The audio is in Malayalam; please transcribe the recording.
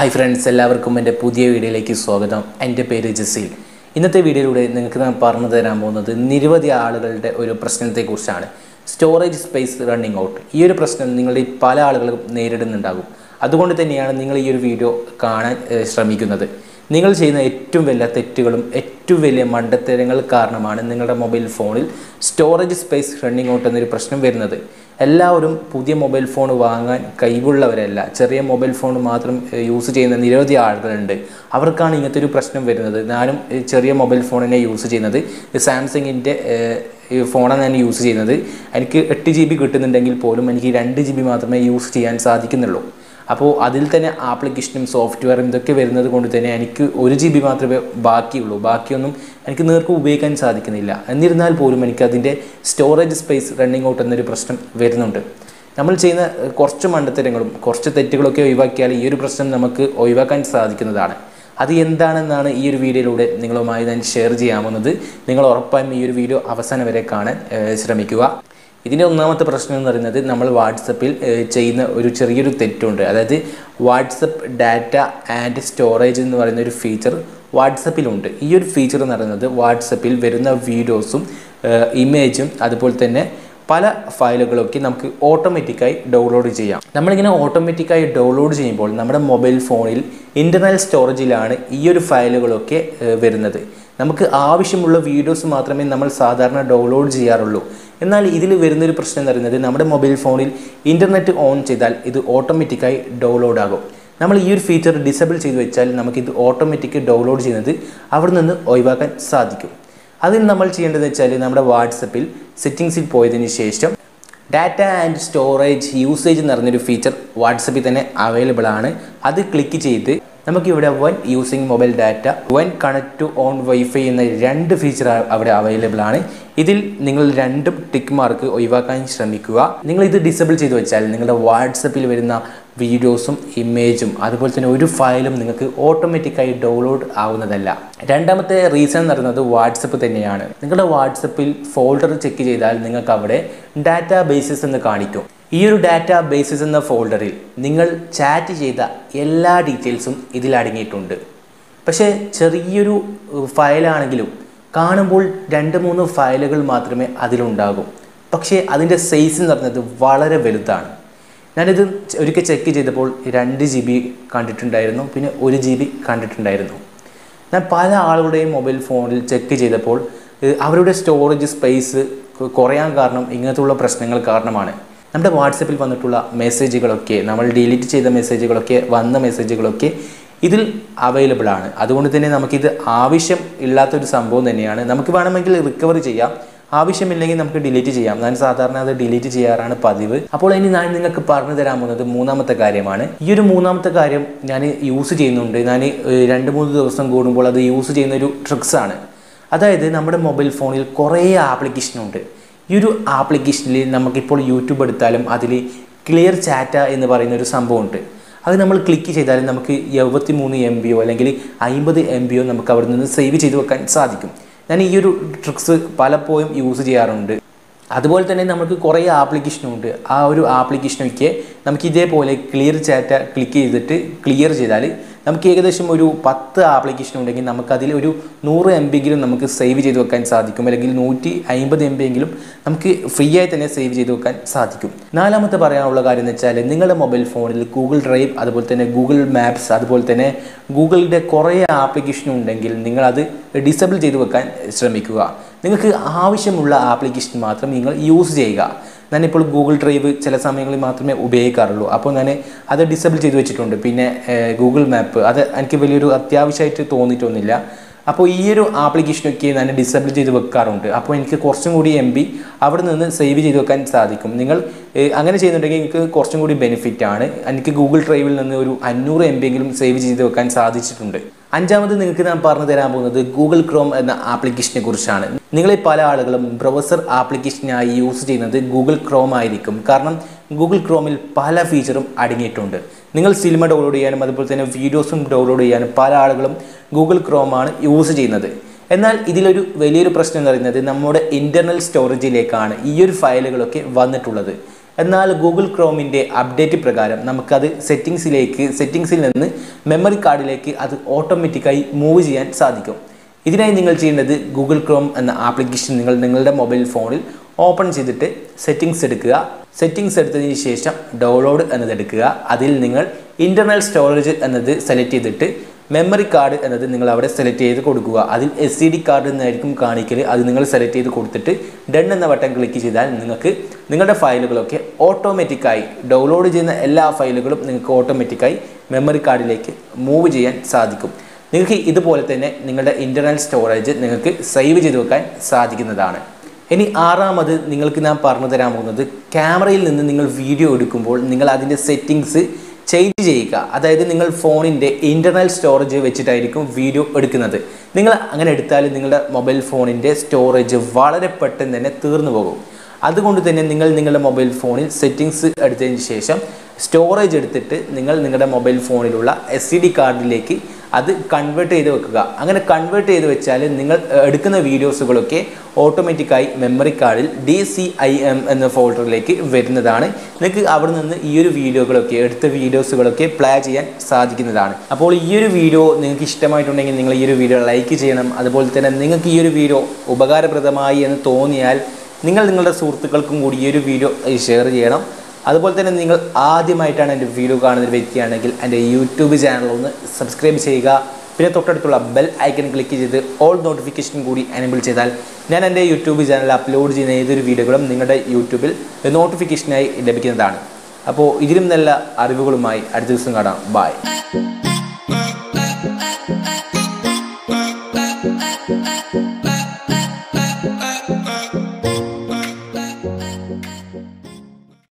ഹായ് ഫ്രണ്ട്സ് എല്ലാവർക്കും എൻ്റെ പുതിയ വീഡിയോയിലേക്ക് സ്വാഗതം എൻ്റെ പേര് ജസീൽ ഇന്നത്തെ വീഡിയോയിലൂടെ നിങ്ങൾക്ക് ഞാൻ പറഞ്ഞു തരാൻ പോകുന്നത് നിരവധി ആളുകളുടെ ഒരു പ്രശ്നത്തെക്കുറിച്ചാണ് സ്റ്റോറേജ് സ്പേസ് റണ്ണിങ് ഔട്ട് ഈ ഒരു പ്രശ്നം നിങ്ങളിൽ പല ആളുകളും നേരിടുന്നുണ്ടാകും അതുകൊണ്ട് തന്നെയാണ് നിങ്ങൾ ഈ ഒരു വീഡിയോ കാണാൻ ഏഹ്, ശ്രമിക്കുന്നത് നിങ്ങൾ ചെയ്യുന്ന ഏറ്റവും വലിയ തെറ്റുകളും ഏറ്റവും വലിയ മണ്ടത്തരങ്ങൾ കാരണമാണ് നിങ്ങളുടെ മൊബൈൽ ഫോണിൽ സ്റ്റോറേജ് സ്പേസ് റണ്ണിങ് ഔട്ട് എന്നൊരു പ്രശ്നം വരുന്നത് എല്ലാവരും പുതിയ മൊബൈൽ ഫോൺ വാങ്ങാൻ കഴിവുള്ളവരല്ല ചെറിയ മൊബൈൽ ഫോൺ മാത്രം ഏഹ്, യൂസ് ചെയ്യുന്ന നിരവധി ആളുകളുണ്ട് അവർക്കാണ് ഇങ്ങനത്തെ ഒരു പ്രശ്നം വരുന്നത് ഞാനും ഏഹ്, ചെറിയ മൊബൈൽ ഫോൺ തന്നെ യൂസ് ചെയ്യുന്നത് സാംസങ്ങിൻ്റെ ഫോണാണ് ഞാൻ യൂസ് ചെയ്യുന്നത് എനിക്ക് എട്ട് ജി ബി കിട്ടുന്നുണ്ടെങ്കിൽ പോലും എനിക്ക് രണ്ട് ജി ബി മാത്രമേ യൂസ് ചെയ്യാൻ സാധിക്കുന്നുള്ളൂ അപ്പോൾ അതിൽ തന്നെ ആപ്ലിക്കേഷനും സോഫ്റ്റ്വെയറും ഇതൊക്കെ വരുന്നത് കൊണ്ട് തന്നെ എനിക്ക് ഒരു ജി ബി മാത്രമേ ബാക്കിയുള്ളൂ ബാക്കിയൊന്നും എനിക്ക് നേർക്ക് ഉപയോഗിക്കാൻ സാധിക്കുന്നില്ല എന്നിരുന്നാൽ പോലും എനിക്ക് അതിൻ്റെ സ്റ്റോറേജ് സ്പേസ് റണ്ണിങ് ഔട്ട് എന്നൊരു പ്രശ്നം വരുന്നുണ്ട് നമ്മൾ ചെയ്യുന്ന ഏഹ്, കുറച്ച് മണ്ടത്തരങ്ങളും കുറച്ച് തെറ്റുകളൊക്കെ ഒഴിവാക്കിയാൽ ഈ ഒരു പ്രശ്നം നമുക്ക് ഒഴിവാക്കാൻ സാധിക്കുന്നതാണ് അത് എന്താണെന്നാണ് ഈ ഒരു വീഡിയോയിലൂടെ നിങ്ങളുമായി ഞാൻ ഷെയർ ചെയ്യാവുന്നത് നിങ്ങൾ ഉറപ്പായും ഈ ഒരു വീഡിയോ അവസാനം വരെ കാണാൻ ഏഹ്, ശ്രമിക്കുക ഇതിൻ്റെ ഒന്നാമത്തെ പ്രശ്നം എന്ന് പറയുന്നത് നമ്മൾ വാട്സപ്പിൽ ഏഹ്, ചെയ്യുന്ന ഒരു ചെറിയൊരു തെറ്റുണ്ട് അതായത് വാട്സപ്പ് ഡാറ്റ ആൻഡ് സ്റ്റോറേജ് എന്ന് പറയുന്ന ഒരു ഫീച്ചർ വാട്സപ്പിലുണ്ട് ഈ ഒരു ഫീച്ചർ എന്ന് പറയുന്നത് വാട്സപ്പിൽ വരുന്ന വീഡിയോസും ഇമേജും അതുപോലെ തന്നെ പല ഫയലുകളൊക്കെ നമുക്ക് ഓട്ടോമാറ്റിക്കായി ഡൗൺലോഡ് ചെയ്യാം നമ്മളിങ്ങനെ ഓട്ടോമാറ്റിക്കായി ഡൗൺലോഡ് ചെയ്യുമ്പോൾ നമ്മുടെ മൊബൈൽ ഫോണിൽ ഇൻ്റർണൽ സ്റ്റോറേജിലാണ് ഈ ഒരു ഫയലുകളൊക്കെ ഏഹ്, വരുന്നത് നമുക്ക് ആവശ്യമുള്ള വീഡിയോസ് മാത്രമേ നമ്മൾ സാധാരണ ഡൗൺലോഡ് ചെയ്യാറുള്ളൂ എന്നാൽ ഇതിൽ വരുന്നൊരു പ്രശ്നം എന്ന് പറയുന്നത് നമ്മുടെ മൊബൈൽ ഫോണിൽ ഇൻ്റർനെറ്റ് ഓൺ ചെയ്താൽ ഇത് ഓട്ടോമാറ്റിക്കായി ഡൗൺലോഡ് ആകും നമ്മൾ ഈ ഒരു ഫീച്ചർ ഡിസേബിൾ ചെയ്ത് വെച്ചാൽ നമുക്കിത് ഓട്ടോമാറ്റിക് ഡൗൺലോഡ് ചെയ്യുന്നത് അവിടെ നിന്ന് ഒഴിവാക്കാൻ സാധിക്കും അതിന് നമ്മൾ ചെയ്യേണ്ടത് വെച്ചാൽ നമ്മുടെ വാട്സപ്പിൽ സെറ്റിങ്സിൽ പോയതിന് ശേഷം ഡാറ്റ ആൻഡ് സ്റ്റോറേജ് യൂസേജ് എന്ന് പറഞ്ഞൊരു ഫീച്ചർ വാട്സപ്പിൽ തന്നെ അവൈലബിൾ ആണ് അത് ക്ലിക്ക് ചെയ്ത് നമുക്കിവിടെ one using mobile data one connect to on wifi എന്ന രണ്ട് ഫീച്ചർ അവിടെ അവൈലബിൾ ആണ് ഇതിൽ നിങ്ങൾ രണ്ടും ടിക്ക് മാർക്ക് ഒഴിവാക്കാൻ ശ്രമിക്കുക നിങ്ങൾ ഇത് ഡിസേബിൾ ചെയ്ത് വെച്ചാൽ നിങ്ങളുടെ വാട്സപ്പിൽ വരുന്ന വീഡിയോസും ഇമേജും അതുപോലെ തന്നെ ഒരു ഫയലും നിങ്ങൾക്ക് ഓട്ടോമാറ്റിക്കായി ഡൗൺലോഡ് ആവുന്നതല്ല രണ്ടാമത്തെ റീസൺ എന്ന് പറയുന്നത് വാട്സപ്പ് തന്നെയാണ് നിങ്ങളുടെ വാട്സപ്പിൽ ഫോൾഡർ ചെക്ക് ചെയ്താൽ നിങ്ങൾക്ക് അവിടെ ഡാറ്റാ ബേസിസ് എന്ന് കാണിക്കും ഈ ഒരു ഡാറ്റാ ബേസിസ് എന്ന ഫോൾഡറിൽ നിങ്ങൾ ചാറ്റ് ചെയ്ത എല്ലാ ഡീറ്റെയിൽസും ഇതിൽ അടങ്ങിയിട്ടുണ്ട് പക്ഷേ ചെറിയൊരു ഏഹ്, ഫയലാണെങ്കിലും കാണുമ്പോൾ രണ്ട് മൂന്ന് ഫയലുകൾ മാത്രമേ അതിലുണ്ടാകൂ പക്ഷേ അതിൻ്റെ സൈസ് എന്ന് പറയുന്നത് വളരെ വലുതാണ് ഞാനിത് ഒരിക്കൽ ചെക്ക് ചെയ്തപ്പോൾ രണ്ട് ജി ബി കണ്ടിട്ടുണ്ടായിരുന്നു പിന്നെ ഒരു ജി ബി കണ്ടിട്ടുണ്ടായിരുന്നു ഞാൻ പല ആളുകളുടെയും മൊബൈൽ ഫോണിൽ ചെക്ക് ചെയ്തപ്പോൾ ഏഹ്, അവരുടെ സ്റ്റോറേജ് സ്പേസ് കുറയാൻ കാരണം ഇങ്ങനത്തുള്ള പ്രശ്നങ്ങൾ കാരണമാണ് നമ്മുടെ വാട്സപ്പിൽ വന്നിട്ടുള്ള മെസ്സേജുകളൊക്കെ നമ്മൾ ഡിലീറ്റ് ചെയ്ത മെസ്സേജുകളൊക്കെ വന്ന മെസ്സേജുകളൊക്കെ ഇതിൽ അവൈലബിൾ ആണ് അതുകൊണ്ട് തന്നെ നമുക്കിത് ആവശ്യം ഇല്ലാത്തൊരു സംഭവം തന്നെയാണ് നമുക്ക് വേണമെങ്കിൽ റിക്കവർ ചെയ്യാം ആവശ്യമില്ലെങ്കിൽ നമുക്ക് ഡിലീറ്റ് ചെയ്യാം ഞാൻ സാധാരണ അത് ഡിലീറ്റ് ചെയ്യാറാണ് പതിവ് അപ്പോൾ ഇനി ഞാൻ നിങ്ങൾക്ക് പറഞ്ഞു തരാൻ പോകുന്നത് മൂന്നാമത്തെ കാര്യമാണ് ഈ ഒരു മൂന്നാമത്തെ കാര്യം ഞാൻ യൂസ് ചെയ്യുന്നുണ്ട് ഞാൻ ഏഹ്, രണ്ട് മൂന്ന് ദിവസം കൂടുമ്പോൾ അത് യൂസ് ചെയ്യുന്ന ഒരു ട്രിക്സ് ആണ് അതായത് നമ്മുടെ മൊബൈൽ ഫോണിൽ കുറേ ആപ്ലിക്കേഷനുണ്ട് ഈ ഒരു ആപ്ലിക്കേഷനിൽ നമുക്കിപ്പോൾ യൂട്യൂബ് എടുത്താലും അതിൽ ക്ലിയർ ചാറ്റ എന്ന് പറയുന്ന ഒരു സംഭവമുണ്ട് അത് നമ്മൾ ക്ലിക്ക് ചെയ്താൽ നമുക്ക് എഴുപത്തി മൂന്ന് എം ബിയോ അല്ലെങ്കിൽ അമ്പത് എം ബിയോ നമുക്ക് അവിടെ നിന്ന് സേവ് ചെയ്ത് വെക്കാൻ സാധിക്കും ഞാൻ ഈ ഒരു ട്രിക്സ് പലപ്പോഴും യൂസ് ചെയ്യാറുണ്ട് അതുപോലെ തന്നെ നമുക്ക് കുറേ ആപ്ലിക്കേഷനുണ്ട് ആ ഒരു ആപ്ലിക്കേഷനൊക്കെ നമുക്ക് ഇതേപോലെ ക്ലിയർ ചാറ്റ ക്ലിക്ക് ചെയ്തിട്ട് ക്ലിയർ ചെയ്താൽ നമുക്ക് ഏകദേശം ഒരു പത്ത് ആപ്ലിക്കേഷൻ ഉണ്ടെങ്കിൽ നമുക്കതിൽ ഒരു നൂറ് എം ബിയെങ്കിലും നമുക്ക് സേവ് ചെയ്ത് വെക്കാൻ സാധിക്കും അല്ലെങ്കിൽ നൂറ്റി അമ്പത് എം ബി എങ്കിലും നമുക്ക് ഫ്രീ ആയി തന്നെ സേവ് ചെയ്ത് വെക്കാൻ സാധിക്കും നാലാമത്തെ പറയാനുള്ള കാര്യം എന്ന് വെച്ചാൽ നിങ്ങളുടെ മൊബൈൽ ഫോണിൽ ഗൂഗിൾ ഡ്രൈവ് അതുപോലെ തന്നെ ഗൂഗിൾ മാപ്സ് അതുപോലെ തന്നെ ഗൂഗിളിൻ്റെ കുറേ ആപ്ലിക്കേഷൻ ഉണ്ടെങ്കിൽ നിങ്ങളത് ഡിസേബിൾ ചെയ്ത് വെക്കാൻ ശ്രമിക്കുക നിങ്ങൾക്ക് ആവശ്യമുള്ള ആപ്ലിക്കേഷൻ മാത്രം നിങ്ങൾ യൂസ് ചെയ്യുക ഞാനിപ്പോൾ ഗൂഗിൾ ഡ്രൈവ് ചില സമയങ്ങളിൽ മാത്രമേ ഉപയോഗിക്കാറുള്ളൂ അപ്പോൾ ഞാൻ അത് ഡിസേബിൾ ചെയ്ത് വെച്ചിട്ടുണ്ട് പിന്നെ ഏഹ്, ഗൂഗിൾ മാപ്പ് അത് എനിക്ക് വലിയൊരു അത്യാവശ്യമായിട്ട് തോന്നിയിട്ടൊന്നുമില്ല അപ്പോൾ ഈ ഒരു ആപ്ലിക്കേഷനൊക്കെ ഞാൻ ഡിസേബിൾ ചെയ്ത് വെക്കാറുണ്ട് അപ്പോൾ എനിക്ക് കുറച്ചും കൂടി എം ബി അവിടെ നിന്ന് സേവ് ചെയ്ത് വെക്കാൻ സാധിക്കും നിങ്ങൾ ഏഹ്, അങ്ങനെ ചെയ്യുന്നുണ്ടെങ്കിൽ എനിക്ക് കുറച്ചും കൂടി ബെനിഫിറ്റ് ആണ് എനിക്ക് ഗൂഗിൾ ഡ്രൈവിൽ നിന്ന് ഒരു അഞ്ഞൂറ് എം ബി എങ്കിലും സേവ് ചെയ്ത് വെക്കാൻ സാധിച്ചിട്ടുണ്ട് അഞ്ചാമത് നിങ്ങൾക്ക് ഞാൻ പറഞ്ഞു തരാൻ പോകുന്നത് ഗൂഗിൾ ക്രോം എന്ന ആപ്ലിക്കേഷനെ കുറിച്ചാണ് നിങ്ങളിൽ പല ആളുകളും ബ്രൗസർ ആപ്ലിക്കേഷനായി യൂസ് ചെയ്യുന്നത് ഗൂഗിൾ ക്രോം ആയിരിക്കും കാരണം ഗൂഗിൾ ക്രോമിൽ പല ഫീച്ചറും അടങ്ങിയിട്ടുണ്ട് നിങ്ങൾ സിനിമ ഡൗൺലോഡ് ചെയ്യാനും അതുപോലെ തന്നെ വീഡിയോസും ഡൗൺലോഡ് ചെയ്യാനും പല ആളുകളും ഗൂഗിൾ ക്രോമാണ് യൂസ് ചെയ്യുന്നത് എന്നാൽ ഇതിലൊരു വലിയൊരു പ്രശ്നം എന്ന് പറയുന്നത് നമ്മുടെ ഇൻ്റർണൽ സ്റ്റോറേജിലേക്കാണ് ഈ ഒരു ഫയലുകളൊക്കെ വന്നിട്ടുള്ളത് എന്നാൽ ഗൂഗിൾ ക്രോമിൻ്റെ അപ്ഡേറ്റ് പ്രകാരം നമുക്കത് സെറ്റിങ്സിലേക്ക് സെറ്റിങ്സിൽ നിന്ന് മെമ്മറി കാർഡിലേക്ക് അത് ഓട്ടോമാറ്റിക്കായി മൂവ് ചെയ്യാൻ സാധിക്കും ഇതിനായി നിങ്ങൾ ചെയ്യേണ്ടത് ഗൂഗിൾ ക്രോം എന്ന ആപ്ലിക്കേഷൻ നിങ്ങൾ നിങ്ങളുടെ മൊബൈൽ ഫോണിൽ ഓപ്പൺ ചെയ്തിട്ട് സെറ്റിങ്സ് എടുക്കുക സെറ്റിങ്സ് എടുത്തതിന് ശേഷം ഡൗൺലോഡ് എന്നത് എടുക്കുക അതിൽ നിങ്ങൾ ഇൻ്റർണൽ സ്റ്റോറേജ് എന്നത് സെലക്ട് ചെയ്തിട്ട് മെമ്മറി കാർഡ് എന്നത് നിങ്ങൾ അവിടെ സെലക്ട് ചെയ്ത് കൊടുക്കുക അതിൽ എസ് സി ഡി കാർഡ് എന്നായിരിക്കും കാണിക്കൽ അത് നിങ്ങൾ സെലക്ട് ചെയ്ത് കൊടുത്തിട്ട് ഡൺ എന്ന ബട്ടൺ ക്ലിക്ക് ചെയ്താൽ നിങ്ങൾക്ക് നിങ്ങളുടെ ഫയലുകളൊക്കെ ഓട്ടോമാറ്റിക്കായി ഡൗൺലോഡ് ചെയ്യുന്ന എല്ലാ ഫയലുകളും നിങ്ങൾക്ക് ഓട്ടോമാറ്റിക്കായി മെമ്മറി കാർഡിലേക്ക് മൂവ് ചെയ്യാൻ സാധിക്കും നിങ്ങൾക്ക് ഇതുപോലെ തന്നെ നിങ്ങളുടെ ഇൻ്റർണൽ സ്റ്റോറേജ് നിങ്ങൾക്ക് സേവ് ചെയ്ത് വെക്കാൻ സാധിക്കുന്നതാണ് ഇനി ആറാമത് നിങ്ങൾക്ക് ഞാൻ പറഞ്ഞു തരാൻ പോകുന്നത് ക്യാമറയിൽ നിന്ന് നിങ്ങൾ വീഡിയോ എടുക്കുമ്പോൾ നിങ്ങൾ അതിൻ്റെ സെറ്റിങ്സ് ചേഞ്ച് ചെയ്യുക അതായത് നിങ്ങൾ ഫോണിൻ്റെ ഇൻ്റർണൽ സ്റ്റോറേജ് വെച്ചിട്ടായിരിക്കും വീഡിയോ എടുക്കുന്നത് നിങ്ങൾ അങ്ങനെ എടുത്താൽ നിങ്ങളുടെ മൊബൈൽ ഫോണിൻ്റെ സ്റ്റോറേജ് വളരെ പെട്ടെന്ന് തന്നെ തീർന്നു പോകും അതുകൊണ്ട് തന്നെ നിങ്ങൾ നിങ്ങളുടെ മൊബൈൽ ഫോണിൽ സെറ്റിങ്സ് എടുത്തതിന് ശേഷം സ്റ്റോറേജ് എടുത്തിട്ട് നിങ്ങൾ നിങ്ങളുടെ മൊബൈൽ ഫോണിലുള്ള എസ് സി ഡി കാർഡിലേക്ക് അത് കൺവേർട്ട് ചെയ്ത് വെക്കുക അങ്ങനെ കൺവേർട്ട് ചെയ്ത് വെച്ചാൽ നിങ്ങൾ എടുക്കുന്ന വീഡിയോസുകളൊക്കെ ഓട്ടോമാറ്റിക്കായി മെമ്മറി കാർഡിൽ ഡി സി ഐ എം എന്ന ഫോൾഡറിലേക്ക് വരുന്നതാണ് നിങ്ങൾക്ക് അവിടെ നിന്ന് ഈ ഒരു വീഡിയോകളൊക്കെ എടുത്ത വീഡിയോസുകളൊക്കെ പ്ലേ ചെയ്യാൻ സാധിക്കുന്നതാണ് അപ്പോൾ ഈ ഒരു വീഡിയോ നിങ്ങൾക്ക് ഇഷ്ടമായിട്ടുണ്ടെങ്കിൽ നിങ്ങൾ ഈ ഒരു വീഡിയോ ലൈക്ക് ചെയ്യണം അതുപോലെ തന്നെ നിങ്ങൾക്ക് ഈ ഒരു വീഡിയോ ഉപകാരപ്രദമായി എന്ന് തോന്നിയാൽ നിങ്ങൾ നിങ്ങളുടെ സുഹൃത്തുക്കൾക്കും കൂടി ഈ ഒരു വീഡിയോ ഷെയർ ചെയ്യണം അതുപോലെ തന്നെ നിങ്ങൾ ആദ്യമായിട്ടാണ് എൻ്റെ വീഡിയോ കാണുന്ന ഒരു വ്യക്തിയാണെങ്കിൽ എൻ്റെ യൂട്യൂബ് ചാനൽ ഒന്ന് സബ്സ്ക്രൈബ് ചെയ്യുക പിന്നെ തൊട്ടടുത്തുള്ള ബെൽ ഐക്കൺ ക്ലിക്ക് ചെയ്ത് ഓൾ നോട്ടിഫിക്കേഷൻ കൂടി എനേബിൾ ചെയ്താൽ ഞാൻ എൻ്റെ യൂട്യൂബ് ചാനൽ അപ്ലോഡ് ചെയ്യുന്ന ഏതൊരു വീഡിയോകളും നിങ്ങളുടെ യൂട്യൂബിൽ നോട്ടിഫിക്കേഷനായി ലഭിക്കുന്നതാണ് അപ്പോൾ ഇതിലും നല്ല അറിവുകളുമായി അടുത്ത ദിവസം കാണാം ബായ്